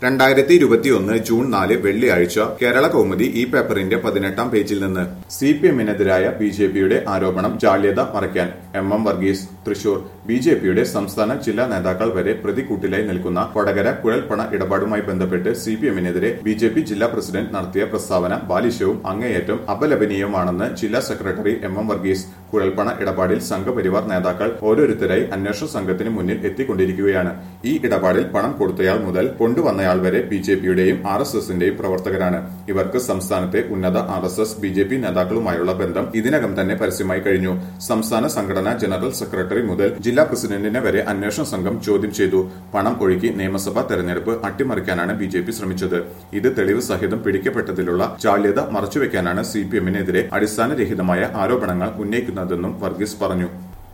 രണ്ടായിരത്തി ഇരുപത്തിയൊന്ന് ജൂൺ നാല് വെള്ളിയാഴ്ച കേരള കൗമുദി ഈ പേപ്പറിന്റെ പതിനെട്ടാം പേജിൽ നിന്ന് സി പി എമ്മിനെതിരായ ബി ജെ പിയുടെ ആരോപണം ജാള്യത മറയ്ക്കാൻ M M Varghese Thrissur B J പിയുടെ സംസ്ഥാന ജില്ലാ നേതാക്കൾ വരെ പ്രതിക്കൂട്ടിലായി നിൽക്കുന്ന കൊടകര കുഴൽപ്പണ ഇടപാടുമായി ബന്ധപ്പെട്ട് സി പി എമ്മിനെതിരെ ബി ജെ പി ജില്ലാ പ്രസിഡന്റ് നടത്തിയ പ്രസ്താവന ബാലിശവും അങ്ങേയറ്റം അപലപനീയവുമാണെന്ന് ജില്ലാ സെക്രട്ടറി എം എം വർഗീസ് കുഴൽപ്പണ ഇടപാടിൽ സംഘപരിവാർ നേതാക്കൾ ഓരോരുത്തരായി അന്വേഷണ സംഘത്തിന് മുന്നിൽ എത്തിക്കൊണ്ടിരിക്കുകയാണ് ഈ ഇടപാടിൽ പണം കൊടുത്തയാൾ മുതൽ കൊണ്ടുവന്നയാൾ വരെ ബി ജെ പിയുടെയും ആർ എസ് എസിന്റെയും പ്രവർത്തകരാണ് ഇവർക്ക് സംസ്ഥാനത്തെ ഉന്നത R S S B J P നേതാക്കളുമായുള്ള ബന്ധം ഇതിനകം തന്നെ പരസ്യമായി കഴിഞ്ഞു സംസ്ഥാന സംഘടനാ ജനറൽ സെക്രട്ടറി മുതൽ ജില്ലാ പ്രസിഡന്റിനെ വരെ അന്വേഷണ സംഘം ചോദ്യം ചെയ്തു പണം ഒഴുക്കി നിയമസഭാ തെരഞ്ഞെടുപ്പ് അട്ടിമറിക്കാനാണ് ബി ജെ പി ശ്രമിച്ചത് ഇത് തെളിവ് സഹിതം പിടിക്കപ്പെട്ടതിലുള്ള ജാള്യത മറച്ചുവെക്കാനാണ് സി പി എമ്മിനെതിരെ അടിസ്ഥാനരഹിതമായ ആരോപണങ്ങൾ ഉന്നയിക്കുന്നതെന്നും വർഗീസ് പറഞ്ഞു